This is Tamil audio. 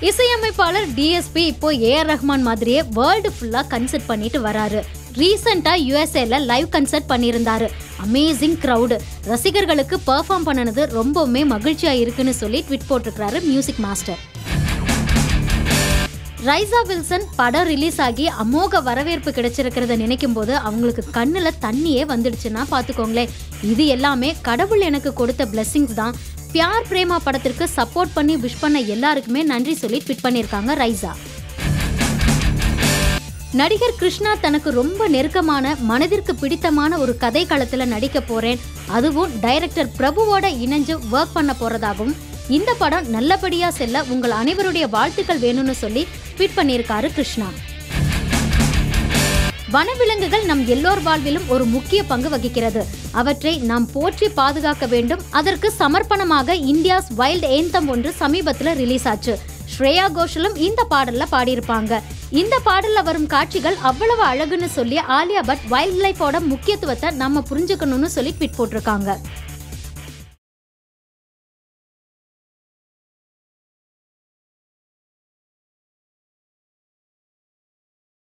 இசையமைப்பாளர் டிஎஸ்பி இப்போ ஏஆர் ரஹ்மான் மாதிரியே வேர்ல்டு ஃபுல்லா கன்சர்ட் பண்ணிட்டு வராரு ரீசெண்டா யூஎஸ்ஏல லைவ் கன்சர்ட் பண்ணியிருந்தாரு அமேசிங் க்ரௌடு ரசிகர்களுக்கு பெர்ஃபார்ம் பண்ணனது ரொம்பவுமே மகிழ்ச்சியா இருக்குன்னு சொல்லி ட்விட் போட்டிருக்கிறாரு மியூசிக் மாஸ்டர் ரைசா வில்சன் படம் ரிலீஸ் ஆகி அமோக வரவேற்பு கிடைச்சிருக்கிறத நினைக்கும் போது அவங்களுக்கு கண்ணுல தண்ணியே வந்துடுச்சுன்னா பாத்துக்கோங்களேன் இது எல்லாமே கடவுள் எனக்கு கொடுத்த பிளெஸிங்ஸ் தான் பியார் பிரேமா படத்திற்கு சப்போர்ட் பண்ணி விஷ் பண்ண எல்லாருக்குமே நன்றி சொல்லி ட்வீட் பண்ணியிருக்காங்க ரைசா நடிகர் கிருஷ்ணா தனக்கு ரொம்ப நெருக்கமான மனதிற்கு பிடித்தமான ஒரு கதை களத்துல நடிக்க போறேன் அதுவும் டைரக்டர் பிரபுவோட இணைஞ்சு ஒர்க் பண்ண போறதாகவும் இந்த படம் நல்லபடியா செல்ல உங்கள் அனைவருடைய வாழ்த்துக்கள் வேணும்னு சொல்லி ட்வீட் பண்ணியிருக்காரு கிருஷ்ணா வனவிலங்குகள் நம் எல்லோர் வாழ்விலும் ஒரு முக்கிய பங்கு வகிக்கிறது அவற்றை நாம் போற்றி பாதுகாக்க வேண்டும் அதற்கு சமர்ப்பணமாக இந்தியாஸ் வைல்ட் ஏந்தம் ஒன்று சமீபத்தில் ரிலீஸ் ஆச்சு ஸ்ரேயா கோஷலும் இந்த பாடல்ல பாடியிருப்பாங்க இந்த பாடல்ல வரும் காட்சிகள் அவ்வளவு அழகுன்னு சொல்லி ஆலியா பட் வைல்ட் லைஃபோட முக்கியத்துவத்தை நம்ம புரிஞ்சுக்கணும்னு சொல்லி ட்வீட் போட்டிருக்காங்க